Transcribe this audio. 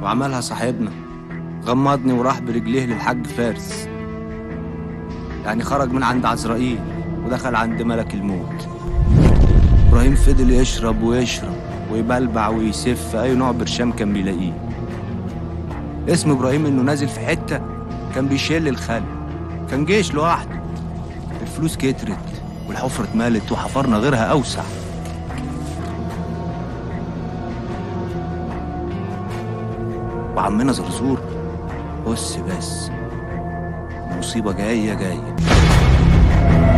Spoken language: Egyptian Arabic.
وعملها صاحبنا غمضني وراح برجليه للحاج فارس يعني خرج من عند عزرائيل ودخل عند ملك الموت ابراهيم فضل يشرب ويشرب ويبلبع ويسف اي نوع برشام كان بيلاقيه اسم ابراهيم انه نازل في حته كان بيشيل الخل كان جيش لوحده الفلوس كترت والحفرة اتملت وحفرنا غيرها أوسع وعمنا زرزور بص بس مصيبة جاية جاية